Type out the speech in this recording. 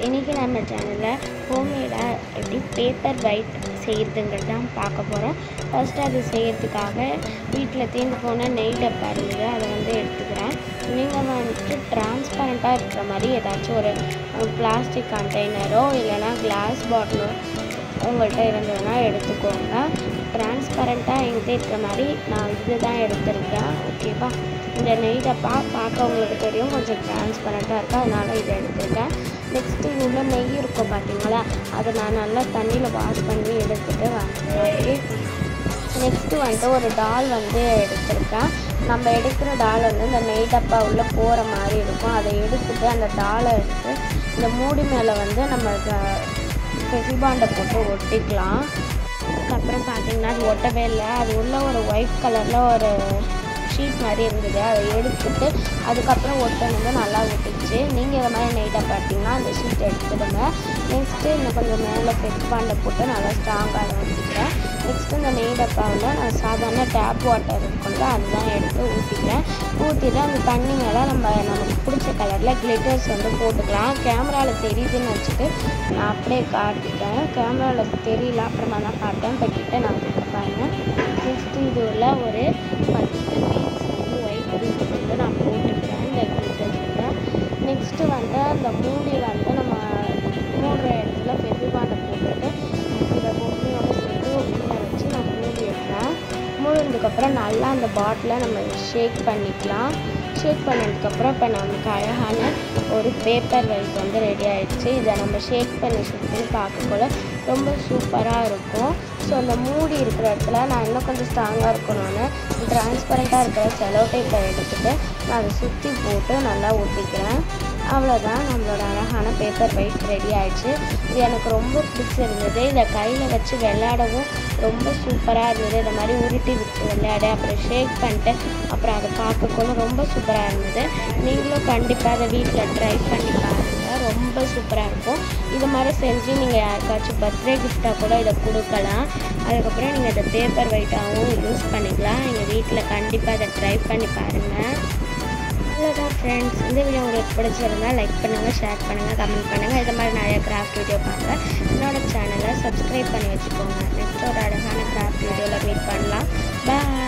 இன்றைக்கி நம்ம சேனலில் ஹோம்மேடாக எப்படி பேப்பர் ஒயிட் செய்கிறதுங்கிறது தான் பார்க்க போகிறோம் ஃபஸ்ட்டு அது செய்கிறதுக்காக வீட்டில் தீர்ந்து போன நெய் டப்பா இருந்தது அதை வந்து எடுத்துக்கிறேன் நீங்கள் வந்துட்டு டிரான்ஸ்பரண்ட்டாக இருக்கிற மாதிரி ஏதாச்சும் ஒரு பிளாஸ்டிக் கண்டெய்னரோ இல்லைனா கிளாஸ் பாட்டிலோ உங்கள்கிட்ட இருந்ததுன்னா எடுத்துக்கோங்க டிரான்ஸ்பரண்ட்டாக என்கிட்ட இருக்கிற மாதிரி நான் இது தான் எடுத்திருக்கேன் ஓகேவா இந்த நெய் டப்பா பார்க்க உங்களுக்கு தெரியும் கொஞ்சம் டிரான்ஸ்பரண்ட்டாக இருக்குது அதனால் இதை எடுத்திருக்கேன் நெக்ஸ்ட்டு இது உள்ள நெய் இருக்கும் பார்த்தீங்களா அதை நான் நல்லா தண்ணியில் வாஷ் பண்ணி எடுத்துகிட்டு வாங்கிக்கிறேன் நெக்ஸ்ட்டு வந்துட்டு ஒரு டால் வந்து எடுத்திருக்கேன் நம்ம எடுக்கிற டால் வந்து இந்த நெய் டப்பா உள்ளே போகிற மாதிரி இருக்கும் அதை எடுத்துட்டு அந்த டாலை எடுத்து இந்த மூடி மேலே வந்து நம்ம ஃபெசிபாண்டை போட்டு ஒட்டிக்கலாம் அதுக்கப்புறம் பார்த்தீங்கன்னா அது ஒட்டவே இல்லை அது உள்ள ஒரு ஒயிட் கலரில் ஒரு ஷீட் மாதிரி இருந்தது அதை எடுத்துட்டு அதுக்கப்புறம் ஒட்டணுங்க நல்லா ஒட்டிச்சு நீங்கள் இதை மாதிரி நெய்டாக பார்த்தீங்கன்னா அந்த ஷீட் எடுத்துடுங்க நெக்ஸ்ட்டு இன்னும் கொஞ்சம் மேலே ஃபெசிபாண்டை போட்டு நல்லா ஸ்ட்ராங்காக ஊற்றிக்கிறேன் நெக்ஸ்ட்டு இந்த நெய் டப்பாவில் நான் சாதாரண டேப் வாட்டர் இருக்கும்ல அதுதான் எடுத்து ஊற்றிக்கிறேன் ஊற்றிட்டு அந்த தண்ணி மேலே நம்ம நமக்கு பிடிச்ச கலரில் கிளிட்டர்ஸ் வந்து போட்டுக்கலாம் கேமராவில் தெரியுதுன்னு வச்சுட்டு நான் அப்படியே காட்டிட்டேன் கேமராவில் தெரியல அப்புறமா தான் காட்டேன் இப்போ கிட்ட நான் பாருங்க நெக்ஸ்ட்டு இது உள்ள ஒரு பத்து பீஸ் வந்து ஒயிட் பீஸ் வந்து நான் போட்டுக்கிறேன் இந்த கிளிட்டர்ஸில் நெக்ஸ்ட்டு வந்து அந்த மூடி வந்து நம்ம மூடுற இடத்துல பெருபாண்டை போட்டுட்டு இந்த பொம்மையோட சேர்த்து உள்ளே வச்சு நான் மூடி வைப்பேன் மூடினதுக்கப்புறம் நல்லா அந்த பாட்டிலை நம்ம ஷேக் பண்ணிக்கலாம் ஷேக் பண்ணதுக்கப்புறம் இப்போ நமக்கு அழகான ஒரு பேப்பர் வைஸ் வந்து ரெடி ஆயிடுச்சு இதை நம்ம ஷேக் பண்ணி சுற்றி பார்க்கக்குள்ள ரொம்ப சூப்பராக இருக்கும் ஸோ அந்த மூடி இருக்கிற இடத்துல நான் இன்னும் கொஞ்சம் ஸ்ட்ராங்காக இருக்கணும்னு டிரான்ஸ்பரண்ட்டாக இருக்கிற செலோ டேப்பை எடுத்துகிட்டு நான் அதை சுற்றி போட்டு நல்லா ஒட்டிக்கிறேன் அவ்வளோதான் நம்மளோட அழகான பேப்பர் வெயிட் ரெடி ஆயிடுச்சு இது எனக்கு ரொம்ப பிடிச்சிருந்தது இதை கையில் வச்சு விளையாடவும் ரொம்ப சூப்பராக இருந்தது இந்த மாதிரி உருட்டி விட்டு விளையாட அப்புறம் ஷேக் பண்ணிட்டு அப்புறம் அதை பார்க்கக்கூட ரொம்ப சூப்பராக இருந்தது நீங்களும் கண்டிப்பாக அதை வீட்டில் ட்ரை பண்ணி பாருங்கள் ரொம்ப சூப்பராக இருக்கும் இது மாதிரி செஞ்சு நீங்கள் யாருக்காச்சும் பர்த்டே கிஃப்டாக கூட இதை கொடுக்கலாம் அதுக்கப்புறம் நீங்கள் இதை பேப்பர் வெயிட்டாகவும் யூஸ் பண்ணிக்கலாம் எங்கள் வீட்டில் கண்டிப்பாக இதை ட்ரை பண்ணி பாருங்கள் அவ்வளோதான் ஃப்ரெண்ட்ஸ் இந்த வீடியோ உங்களுக்கு பிடிச்சிருந்தா லைக் பண்ணுங்கள் ஷேர் பண்ணுங்கள் கமெண்ட் பண்ணுங்கள் இது மாதிரி நிறைய கிராஃப்ட் வீடியோ பார்க்க என்னோட சேனலை சப்ஸ்கிரைப் பண்ணி வச்சுக்கோங்க நெக்ஸ்ட் ஒரு அழகான கிராஃப்ட் வீடியோவில் மீட் பண்ணலாம் பாய்